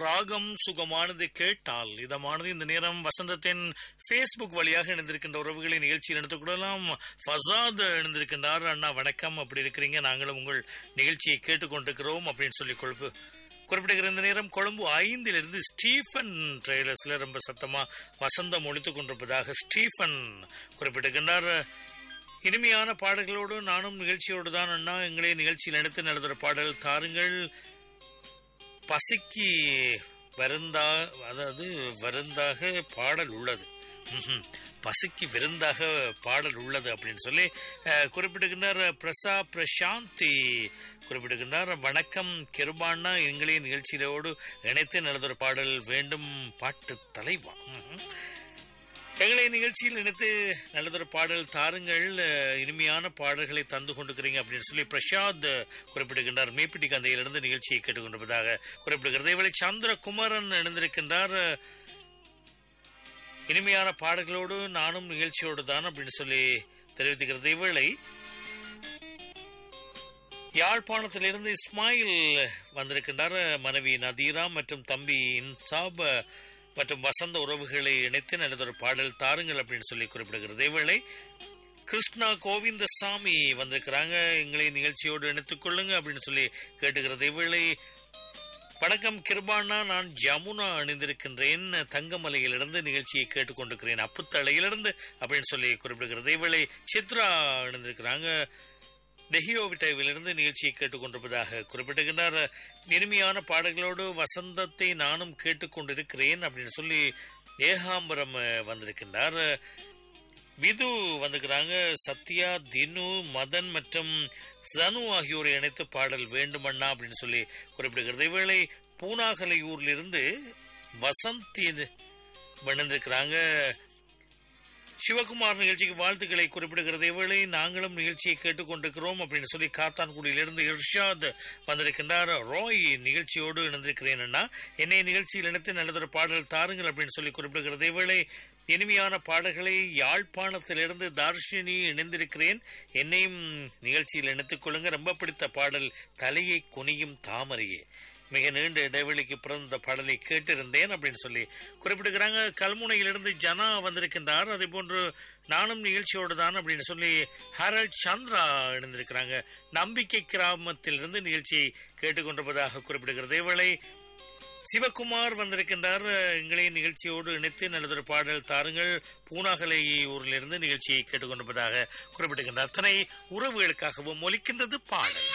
ராகம் சுகமானது கேட்டால் இதமானது இந்த நேரம் வசந்தத்தின் ஃபேஸ்புக் வழியாக இணைந்திருக்கின்ற உறவுகளை நிகழ்ச்சியில் எடுத்துக் கொள்ளலாம் ஃபசாத் இணைந்திருக்கின்றார் அண்ணா வணக்கம் அப்படி இருக்கிறீங்க நாங்களும் உங்கள் நிகழ்ச்சியை கேட்டுக்கொண்டிருக்கிறோம் அப்படின்னு சொல்லி கொழுப்பு குறிப்பிடுகிற இந்த நேரம் கொழும்பு ஐந்திலிருந்து ஸ்டீஃபன் ட்ரெய்லர்ஸ்ல ரொம்ப சத்தமா வசந்தம் ஒழித்துக் கொண்டிருப்பதாக ஸ்டீஃபன் குறிப்பிட்டிருக்கின்றார் இனிமையான பாடல்களோடு நானும் நிகழ்ச்சியோடு தான் அண்ணா எங்களே நிகழ்ச்சியில் எடுத்து நடத்துகிற பாடல் தாருங்கள் பசிக்கு வருந்தா அதாவது வருந்தாக பாடல் உள்ளது ம்ஹும். பசிக்கு விருந்தாக பாடல் உள்ளது அப்படின்னு சொல்லி அஹ், குறிப்பிடுகின்றார் பிரசா பிரசாந்தி குறிப்பிடுகின்றார் வணக்கம் கிருபாண்ணா எங்களே நிகழ்ச்சியோடு இணைத்து நடந்தொரு பாடல் வேண்டும் பாட்டு தலைவா ம்ஹும். எங்களை நிகழ்ச்சியில் இணைத்து நல்லதொரு பாடல் தாருங்கள் அஹ், இனிமையான பாடல்களை தந்து கொண்டிருக்கிறீங்க அப்படின்னு சொல்லி பிரசாத் குறிப்பிடுகின்றார் மேப்பிட்டி கந்தையிலிருந்து நிகழ்ச்சியை கேட்டுக்கொண்டிருப்பதாக குறிப்பிடுகிறது இவளை சந்திரகுமாரன் இணைந்திருக்கின்றார் அஹ், இனிமையான பாடல்களோடு நானும் நிகழ்ச்சியோடு தான் அப்படின்னு சொல்லி தெரிவித்துக்கிறது இவளை யாழ்ப்பாணத்திலிருந்து இஸ்மாயில் வந்திருக்கின்றார் மனைவி நதீரா மற்றும் தம்பி இன்சாப் மற்றும் வசந்த உறவுகளை இணைத்து நல்லதொரு பாடல் தாருங்கள் அப்படின்னு சொல்லி குறிப்பிடுகிறது இவளை கிருஷ்ணா கோவிந்தசாமி வந்திருக்கிறாங்க எங்களை நிகழ்ச்சியோடு இணைத்துக் கொள்ளுங்க அப்படின்னு சொல்லி கேட்டுக்கிறது இவளை வணக்கம் கிருபானா நான் ஜமுனா அணிந்திருக்கின்றேன் தங்கமலையிலிருந்து நிகழ்ச்சியை கேட்டுக்கொண்டிருக்கிறேன் அப்புத்தளையிலிருந்து அப்படின்னு சொல்லி குறிப்பிடுகிறது இவளை சித்ரா அணிந்திருக்கிறாங்க டெஹியோவிட்டாவிலிருந்து நிகழ்ச்சியை கேட்டுக்கொண்டிருப்பதாக குறிப்பிட்டிருக்கின்றார் இனிமையான பாடல்களோடு வசந்தத்தை நானும் கேட்டுக்கொண்டிருக்கிறேன் அப்படின்னு சொல்லி ஏகாம்பரம் அஹ், வந்திருக்கின்றார் விது வந்திருக்கிறாங்க சத்யா தினு மதன் மற்றும் சனு ஆகியோரை இணைத்து பாடல் வேண்டுமண்ணா அப்படின்னு சொல்லி குறிப்பிடுகிறது இவளை பூனாகலையூர்லிருந்து வசந்தி வந்திருக்கிறாங்க சிவகுமார் நிகழ்ச்சிக்கு வாழ்த்துக்களை குறிப்பிடுகிறது இவளை நாங்களும் நிகழ்ச்சியை கேட்டுக்கொண்டிருக்கிறோம் அப்படின்னு சொல்லி காத்தான்குடியிலிருந்து இர்ஷாத் வந்திருக்கின்றார் ராய் நிகழ்ச்சியோடு இணைந்திருக்கிறேன் அண்ணா என்னை நிகழ்ச்சியில் இணைத்து நல்லதொரு பாடல் தாருங்கள் அப்படின்னு சொல்லி குறிப்பிடுகிறது இவளை இனிமையான பாடல்களை யாழ்ப்பாணத்திலிருந்து தார்ஷினி இணைந்திருக்கிறேன் என்னையும் நிகழ்ச்சியில் இணைத்துக் கொள்ளுங்க ரொம்ப பிடித்த பாடல் தலையை குனியும் தாமரையே மிக நீண்ட இடைவெளிக்கு பிறந்த பாடலை கேட்டிருந்தேன் அப்படின்னு சொல்லி குறிப்பிடுகிறாங்க கல்முனையிலிருந்து ஜனா வந்திருக்கின்றார் அதே போன்று நானும் நிகழ்ச்சியோடு தான் அப்படின்னு சொல்லி ஹரல் சந்திரா இணைந்திருக்கிறாங்க நம்பிக்கை கிராமத்திலிருந்து நிகழ்ச்சியை கேட்டுக்கொண்டிருப்பதாக குறிப்பிடுகிறது இவளை சிவகுமார் வந்திருக்கின்றார் எங்களை நிகழ்ச்சியோடு இணைத்து நல்லதொரு பாடல் தாருங்கள் பூனாகலை ஊரிலிருந்து நிகழ்ச்சியை கேட்டுக்கொண்டிருப்பதாக குறிப்பிடுகின்றார் அத்தனை உறவுகளுக்காகவும் ஒலிக்கின்றது பாடல்